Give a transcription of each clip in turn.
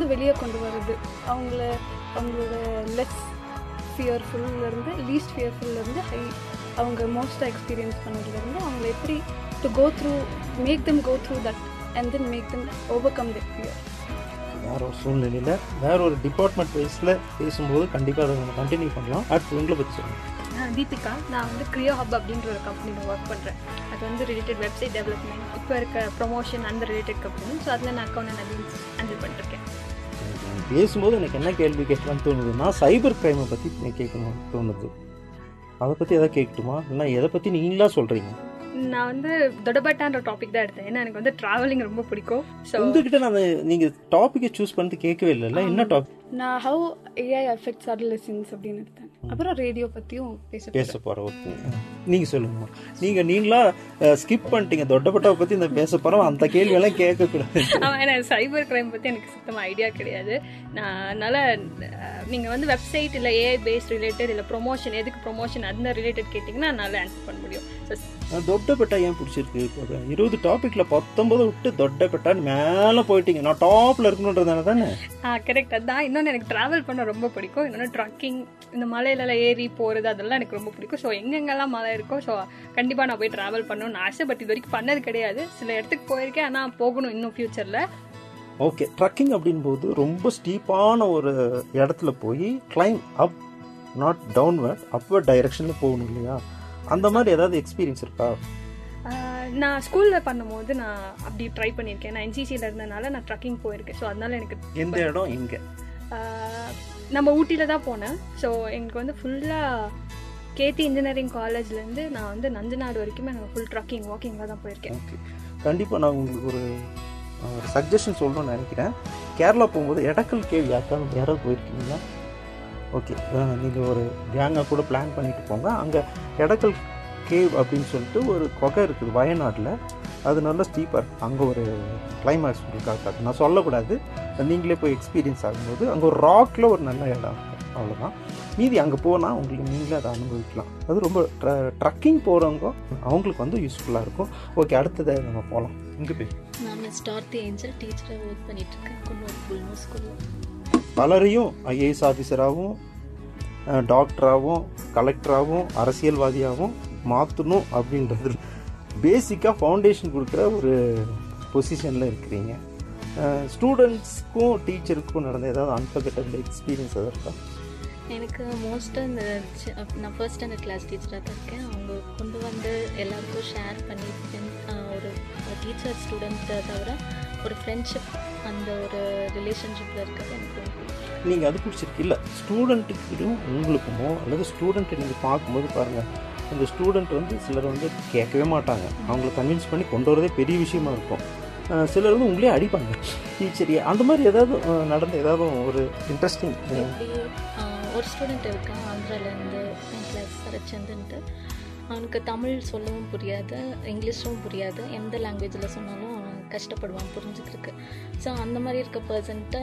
இருந்து வெளியே கொண்டு வர்றது அவங்கள அவங்களோட லெஸ் ஃபியர்ஃபுல்லேருந்து லீஸ்ட் ஃபியர்ஃபுல்லேருந்து ஹை அவங்க மோஸ்ட்டாக எக்ஸ்பீரியன்ஸ் பண்ணதுலேருந்து அவங்கள எப்படி to go through make them go through that and then make them overcome that fear வேற ஒரு சூழ்நிலையில் வேற ஒரு டிபார்ட்மெண்ட் வைஸில் பேசும்போது கண்டிப்பாக அதை நம்ம கண்டினியூ பண்ணலாம் அடுத்து உங்களை பற்றி சொல்லுங்கள் நான் தீபிகா நான் வந்து கிரியோ ஹப் அப்படின்ற ஒரு கம்பெனியில் ஒர்க் பண்ணுறேன் அது வந்து ரிலேட்டட் வெப்சைட் டெவலப்மெண்ட் இப்போ இருக்க ப்ரொமோஷன் அந்த ரிலேட்டட் கம்பெனி ஸோ அதில் நான் அக்கௌண்ட் நான் ஹேண்டில் பண்ணிருக்கேன் பேசும்போது எனக்கு என்ன கேள்வி கேட்கலாம்னு தோணுதுன்னா சைபர் கிரைமை பற்றி கேட்கணும்னு தோணுது அதை பற்றி எதாவது கேட்கட்டுமா இல்லை எதை பற்றி நீங்களா சொல்கிறீங்க நான் வந்து தொடபட்டான்ற டாபிக் தான் எடுத்தேன் ஏன்னா எனக்கு வந்து ட்ராவலிங் ரொம்ப பிடிக்கும் ஸோ உங்ககிட்ட நான் நீங்கள் டாப்பிக்கை சூஸ் பண்ணிட்டு கேட்கவே இல்லைல்ல என்ன டாபிக் நான் ஹவு ஏஐ அஃபெக்ட்ஸ் adolescents அப்படின்னு எடுத்தேன் அப்புறம் ரேடியோ பற்றியும் பேச பேச போகிறோம் ஓகே நீங்கள் சொல்லுங்கம்மா நீங்கள் நீங்களா ஸ்கிப் பண்ணிட்டீங்க தொட்டப்பட்டாவை பற்றி இந்த பேச போகிறோம் அந்த கேள்வியெல்லாம் கேட்கக்கூடாது ஆமாம் ஏன்னா சைபர் கிரைம் பற்றி எனக்கு சுத்தமாக ஐடியா கிடையாது நான் அதனால் நீங்கள் வந்து வெப்சைட் இல்லை ஏஐ பேஸ்ட் ரிலேட்டட் இல்லை ப்ரொமோஷன் எதுக்கு ப்ரொமோஷன் அந்த ரிலேட்டட் கேட்டிங்கன்னா என்னால் ஆன்சர் பண்ண முடியும் ஸோ தொட்டப்பட்டா ஏன் பிடிச்சிருக்கு இப்போ இருபது டாப்பிக்கில் பத்தொன்பது விட்டு தொட்டப்பட்டான்னு மேலே போயிட்டீங்க நான் டாப்பில் இருக்கணுன்றதான தானே ஆ கரெக்ட் அதான் இன்னொன்று எனக்கு ட்ராவல் பண்ண ரொம்ப பிடிக்கும் இன்னொன்று ட்ரக்கிங் இந்த மலையிலலாம் ஏறி போகிறது அதெல்லாம் எனக்கு ரொம்ப பிடிக்கும் ஸோ எங்கெங்கெல்லாம் மலை இருக்கோ ஸோ கண்டிப்பாக நான் போய் ட்ராவல் பண்ணணும்னு ஆசை பட் இது வரைக்கும் பண்ணது கிடையாது சில இடத்துக்கு போயிருக்கேன் ஆனால் போகணும் இன்னும் ஃப்யூச்சரில் ஓகே ட்ரக்கிங் அப்படின்போது ரொம்ப ஸ்டீப்பான ஒரு இடத்துல போய் climb up not downward upward டைரக்ஷனில் போகணும் இல்லையா அந்த மாதிரி ஏதாவது எக்ஸ்பீரியன்ஸ் இருக்கா நான் ஸ்கூலில் பண்ணும்போது நான் அப்படி ட்ரை பண்ணியிருக்கேன் நான் என்சிசியில் இருந்தனால நான் ட்ரக்கிங் போயிருக்கேன் ஸோ அதனால எனக்கு எந்த இடம் இங்கே ஆஹ், நம்ம ஊட்டியில் தான் போனேன் ஸோ எனக்கு வந்து ஃபுல்லாக கேடி இன்ஜினியரிங் காலேஜ்லேருந்து நான் வந்து நஞ்சநாடு வரைக்குமே நான் ஃபுல் ட்ரக்கிங் வாக்கிங்கில் தான் போயிருக்கேன் ஓகே கண்டிப்பாக நான் உங்களுக்கு ஒரு அஹ், ஒரு சஜஷன் சொல்லணும்னு நினைக்கிறேன் கேரளா போகும்போது எடக்கல் கேவ் யாருக்காவது யாராவது போயிருக்கீங்களா ஓகே நீங்கள் ஒரு கேங்காக கூட பிளான் பண்ணிட்டு போங்க அங்கே எடக்கல் கேவ் அப்படின்னு சொல்லிட்டு ஒரு குகை இருக்குது வயநாட்டில் அது நல்ல ஸ்டீப்பாக இருக்குது அங்கே ஒரு கிளைமேக்ஸ் உங்களுக்கு காட்டாது நான் சொல்லக்கூடாது நீங்களே போய் எக்ஸ்பீரியன்ஸ் ஆகும்போது அங்கே ஒரு ராக்கில் ஒரு நல்ல இடம் இருக்கும் அவ்வளோதான் மீதி அங்கே போனால் உங்களுக்கு நீங்களே அதை அனுபவிக்கலாம் அது ரொம்ப ட்ரக்கிங் போகிறவங்க அவங்களுக்கு வந்து யூஸ்ஃபுல்லாக இருக்கும் ஓகே அடுத்ததை நம்ம போகலாம் இங்கே போய் நான் ஸ்டார்ட் தி ஏஞ்சல் டீச்சராக ஒர்க் பண்ணிட்டு இருக்கேன் குன்னூர் புல்மோ ஸ்கூலில் பலரையும் ஐஏஎஸ் ஆஃபீஸராகவும் டாக்டராகவும் கலெக்டராகவும் அரசியல்வாதியாகவும் மாற்றணும் அப்படின்றது பேசிக்காக ஃபவுண்டேஷன் கொடுக்குற ஒரு பொசிஷனில் இருக்கிறீங்க ஸ்டூடெண்ட்ஸ்க்கும் டீச்சருக்கும் நடந்த ஏதாவது அன்ஃபர்கட்டபிள் எக்ஸ்பீரியன்ஸ் எதாவது இருக்கா எனக்கு மோஸ்ட்டாக இந்த சி- நான் ஃபர்ஸ்ட் ஸ்டாண்டர்ட் கிளாஸ் டீச்சராக தான் இருக்கேன் அவங்க கொண்டு வந்து எல்லாருக்கும் ஷேர் பண்ணி friend- ஆஹ் ஒரு டீச்சர் ஸ்டூடெண்ட்டை தவிர ஒரு ஃப்ரெண்ட்ஷிப் அந்த ஒரு ரிலேஷன்ஷிப்பில் இருக்கிறது எனக்கு ரொம்ப பிடிக்கும். நீங்கள் அது பிடிச்சிருக்கு இல்லை ஸ்டூடெண்ட்டுக்கிட்டும் உங்களுக்குமோ அல்லது ஸ்டூடெண்ட்டை நீங்கள் பார்க்கும்போது பாருங்கள் அந்த ஸ்டூடெண்ட் வந்து சிலர் வந்து கேட்கவே மாட்டாங்க அவங்கள கன்வின்ஸ் பண்ணி கொண்டு வரதே பெரிய விஷயமா இருக்கும் அஹ் சிலர் வந்து உங்களே அடிப்பாங்க டீச்சரையே அந்த மாதிரி ஏதாவது அஹ், நடந்த ஏதாவது ஒரு இன்ட்ரெஸ்டிங் இப்படி ஆஹ் ஒரு ஸ்டூடெண்ட் இருக்கான் ஆந்திராலேருந்து என் கிளாஸ் சரச்சந்துன்ட்டு அவனுக்கு தமிழ் சொல்லவும் புரியாது இங்கிலீஷும் புரியாது எந்த லாங்குவேஜில் சொன்னாலும் அவன் கஷ்டப்படுவான் புரிஞ்சுக்கிறதுக்கு ஸோ அந்த மாதிரி இருக்க பர்சன்ட்ட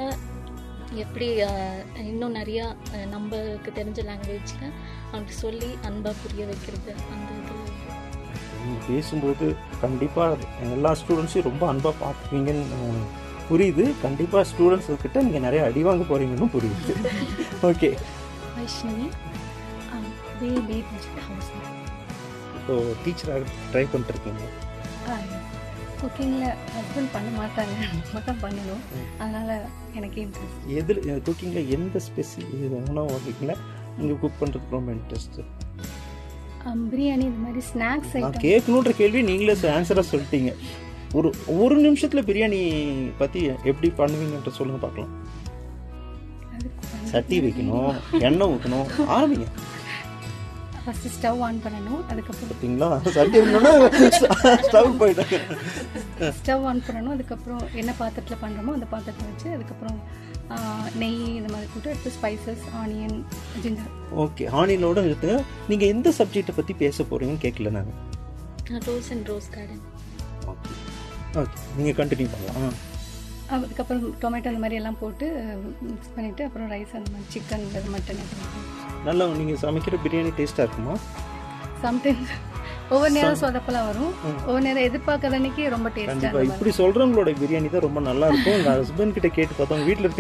எப்படி ஆஹ், இன்னும் நிறையா ஆஹ், நம்மளுக்கு தெரிஞ்ச லாங்குவேஜில் அவனுக்கு சொல்லி அன்பாக புரிய வைக்கிறது அந்த இது நீங்கள் பேசும்போது கண்டிப்பாக எல்லா ஸ்டூடெண்ட்ஸையும் ரொம்ப அன்பாக பார்த்துப்பீங்கன்னு அஹ், புரியுது கண்டிப்பாக ஸ்டூடெண்ட்ஸ் கிட்ட நீங்கள் நிறைய அடி வாங்க போகிறீங்கன்னு புரியுது okay Vaishnavi we leave house இப்போ டீச்சராக ட்ரை பண்ணிட்டுருக்கீங்க குக்கிங்கில் ஹஸ்பண்ட் பண்ண மாட்டாங்க நம்ம தான் பண்ணணும் அதனால் எனக்கு இன்ட்ரெஸ்ட் எதில் குக்கிங்கில் எந்த ஸ்பெசி உணவு வகைகளை நீங்கள் குக் பண்ணுறதுக்கு ரொம்ப இன்ட்ரெஸ்ட்டு பிரியாணி இந்த மாதிரி ஸ்நாக்ஸ் நான் ஐட்டம் கேட்கணுன்ற கேள்வி நீங்களே ஆன்சராக சொல்லிட்டீங்க ஒரு ஒரு நிமிஷத்தில் பிரியாணி பற்றி எப்படி பண்ணுவீங்கன்ற சொல்லுங்க பார்க்கலாம் சட்டி வைக்கணும் எண்ணெய் ஊற்றணும் ஆரம்பிங்க ஃபஸ்ட்டு ஸ்டவ் ஆன் பண்ணணும் அதுக்கப்புறம் பார்த்தீங்களா சட்டி வைக்கணும்னா ஸ்டவ் போயிட்டாங்க ஸ்டவ் ஆன் பண்ணணும் அதுக்கப்புறம் என்ன பாத்திரத்தில் பண்ணுறோமோ அந்த பாத்திரத்தை வச்சு அதுக்கப்புறம் ஆ, நெய் இந்த மாதிரி போட்டு அடுத்து ஸ்பைசஸ் ஆனியன் ஜிஞ்சர் ஓகே ஆனியனோட நிறுத்துங்க நீங்கள் எந்த சப்ஜெக்டை பற்றி பேச போகிறீங்கன்னு கேட்கல நான் rose and rose garden okay okay நீங்கள் கண்டினியூ பண்ணலாம் ஆ அதுக்கப்புறம் டொமேட்டோ அந்த மாதிரி எல்லாம் போட்டு மிக்ஸ் பண்ணிவிட்டு அப்புறம் ரைஸ் அந்த மாதிரி சிக்கன் மட்டன் நல்லா நீங்கள் சமைக்கிற பிரியாணி டேஸ்ட்டாக இருக்குமா சம்டைம்ஸ் ஒவ்வொரு நேரம் சொதப்பெல்லாம் வரும் ஒவ்வொரு நேரம் எதிர்பார்க்காத அன்னைக்கு ரொம்ப கண்டிப்பாக டேஸ்ட்டாக இப்படி சொல்கிறவங்களோட பிரியாணி தான் ரொம்ப நல்லா இருக்கும் உங்கள் ஹஸ்பண்ட் கிட்ட கேட்டு பார்த்தோம் வீட்டில் இருக்க